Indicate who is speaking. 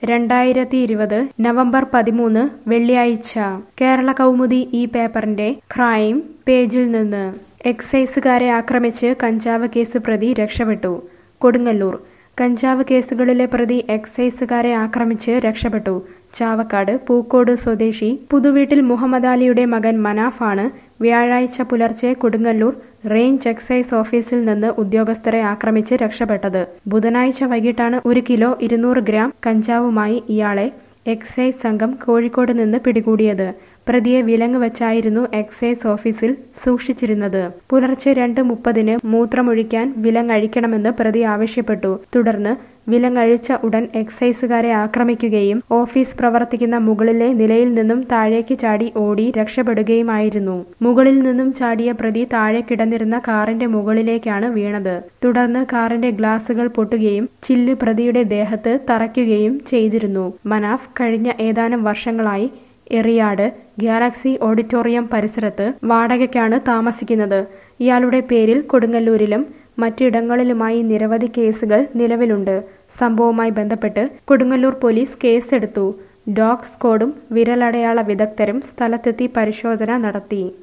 Speaker 1: രണ്ടായിരത്തി ഇരുപത് നവംബർ പതിമൂന്ന് വെള്ളിയാഴ്ച കേരള കൗമുദി ഈ പേപ്പറിന്റെ ക്രൈം പേജിൽ നിന്ന് എക്സൈസുകാരെ ആക്രമിച്ച് കഞ്ചാവ് കേസ് പ്രതി രക്ഷപ്പെട്ടു കൊടുങ്ങല്ലൂർ കഞ്ചാവ് കേസുകളിലെ പ്രതി എക്സൈസുകാരെ ആക്രമിച്ച് രക്ഷപ്പെട്ടു ചാവക്കാട് പൂക്കോട് സ്വദേശി പുതുവീട്ടിൽ മുഹമ്മദ് അലിയുടെ മകൻ മനാഫാണ് വ്യാഴാഴ്ച പുലർച്ചെ കൊടുങ്ങല്ലൂർ റേഞ്ച് എക്സൈസ് ഓഫീസിൽ നിന്ന് ഉദ്യോഗസ്ഥരെ ആക്രമിച്ച് രക്ഷപ്പെട്ടത് ബുധനാഴ്ച വൈകിട്ടാണ് ഒരു കിലോ ഇരുന്നൂറ് ഗ്രാം കഞ്ചാവുമായി ഇയാളെ എക്സൈസ് സംഘം കോഴിക്കോട് നിന്ന് പിടികൂടിയത് പ്രതിയെ വിലങ്ങ് വെച്ചായിരുന്നു എക്സൈസ് ഓഫീസിൽ സൂക്ഷിച്ചിരുന്നത് പുലർച്ചെ രണ്ട് മുപ്പതിന് മൂത്രമൊഴിക്കാൻ വിലങ്ങഴിക്കണമെന്ന് പ്രതി ആവശ്യപ്പെട്ടു തുടർന്ന് വിലങ്ങഴിച്ച ഉടൻ എക്സൈസുകാരെ ആക്രമിക്കുകയും ഓഫീസ് പ്രവർത്തിക്കുന്ന മുകളിലെ നിലയിൽ നിന്നും താഴേക്ക് ചാടി ഓടി രക്ഷപ്പെടുകയുമായിരുന്നു മുകളിൽ നിന്നും ചാടിയ പ്രതി താഴെ കിടന്നിരുന്ന കാറിന്റെ മുകളിലേക്കാണ് വീണത് തുടർന്ന് കാറിന്റെ ഗ്ലാസുകൾ പൊട്ടുകയും ചില്ല് പ്രതിയുടെ ദേഹത്ത് തറയ്ക്കുകയും ചെയ്തിരുന്നു മനാഫ് കഴിഞ്ഞ ഏതാനും വർഷങ്ങളായി എറിയാട് ഗാലക്സി ഓഡിറ്റോറിയം പരിസരത്ത് വാടകയ്ക്കാണ് താമസിക്കുന്നത് ഇയാളുടെ പേരിൽ കൊടുങ്ങല്ലൂരിലും മറ്റിടങ്ങളിലുമായി നിരവധി കേസുകൾ നിലവിലുണ്ട് സംഭവവുമായി ബന്ധപ്പെട്ട് കൊടുങ്ങല്ലൂർ പോലീസ് കേസെടുത്തു ഡോഗ് സ്ക്വാഡും വിരലടയാള വിദഗ്ധരും സ്ഥലത്തെത്തി പരിശോധന നടത്തി